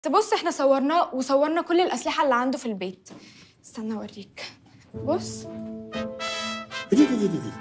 بص احنا صورناه وصورنا كل الأسلحة اللي عنده في البيت استنى اوريك بص دي دي دي دي دي.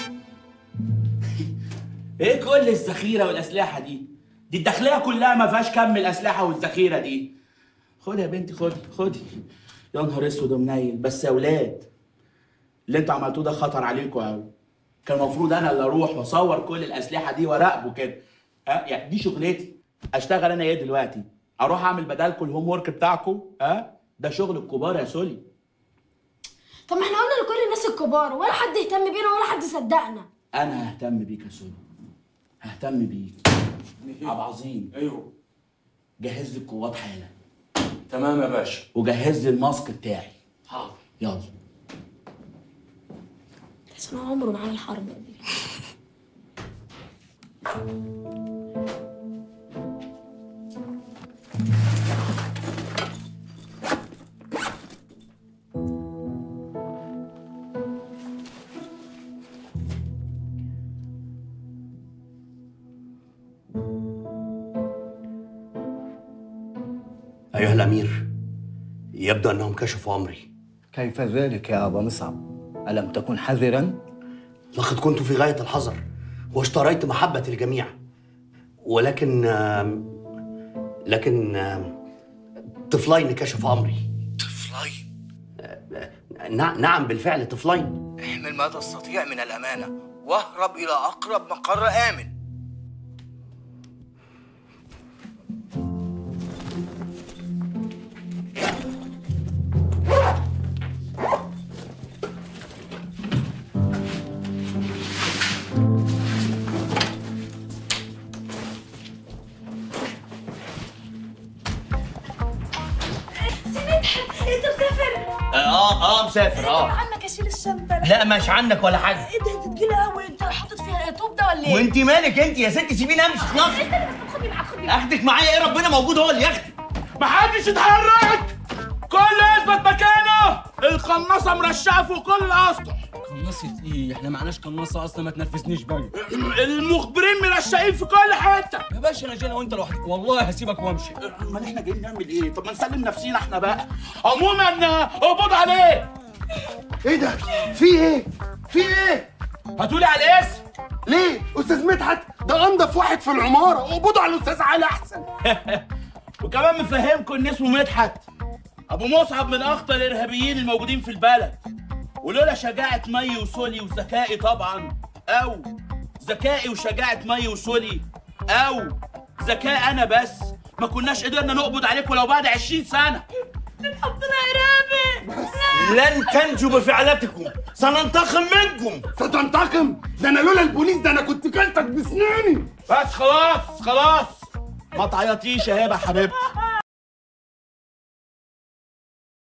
ايه كل الذخيره والاسلحه دي دي الداخليه كلها ما فيهاش كم الاسلحه والذخيره دي خدي يا بنتي خدي خدي يا نهار اسود ومنيل بس يا ولاد اللي انتوا عملتوه ده خطر عليكم قوي كان المفروض انا اللي اروح واصور كل الاسلحه دي واراقبه كده ها يعني دي شغلتي اشتغل انا ايه دلوقتي اروح اعمل بدالكم الهوم ورك بتاعكم ها ده شغل الكبار يا سولي طب ما احنا قلنا لكل الناس الكبار ولا حد يهتم بينا ولا حد صدقنا انا ههتم بيك يا سولي ههتم بيك عبد العظيم ايوه جهز لي القوات حالا تمام يا باشا وجهز لي الماسك بتاعي حاضر يلا بس انا عمره معانا الحرب قبل كده. أيها الأمير يبدو أنهم كشفوا أمري كيف ذلك يا أبا مصعب؟ ألم تكن حذرا؟ لقد كنت في غاية الحذر واشتريت محبة الجميع ولكن آم، لكن آم، طفلين كشف أمري طفلين نع- نعم بالفعل طفلين احمل ما تستطيع من الأمانة واهرب إلى أقرب مقر آمن انت مسافر اه اه مسافر اه عنك اشيل الشنطه لا مش عنك ولا حاجة ايه ده انت تقيله قوي انت حاطط فيها طوب ده ولا ايه؟ وانت مالك انت يا ستي سيبيني امشي خلاص استنى بس خدني معاك خدني معاك اخدك معايا ايه ربنا موجود هو اللي ياخدك محدش يتحرك كله يثبت مكانه القناصه مرشقه فوق كل الاسطح قناصة ايه؟ احنا معناش قناصة اصلا ما تنرفزنيش بقى المخبرين مرشقين في كل حته يا باشا انا جاي انا وانت لوحدك والله هسيبك وامشي امال احنا جايين نعمل ايه طب ما نسلم نفسينا احنا بقى عموما اقبض عليه ايه ده في ايه في ايه هتقولي على الاسم ليه استاذ مدحت ده انضف واحد في العماره اقبضوا على الاستاذ علي احسن وكمان مفهمكم ان اسمه مدحت ابو مصعب من اخطر الارهابيين الموجودين في البلد ولولا شجاعه مي وسولي وذكائي طبعا او ذكائي وشجاعه مي وسولي او ذكاء انا بس ما كناش قدرنا نقبض عليكم لو بعد 20 سنه لن تنجوا بفعلتكم سننتقم منكم ستنتقم ده انا لولا البوليس ده انا كنت كلتك بسناني بس خلاص خلاص ما تعيطيش يا هبه حبيبتي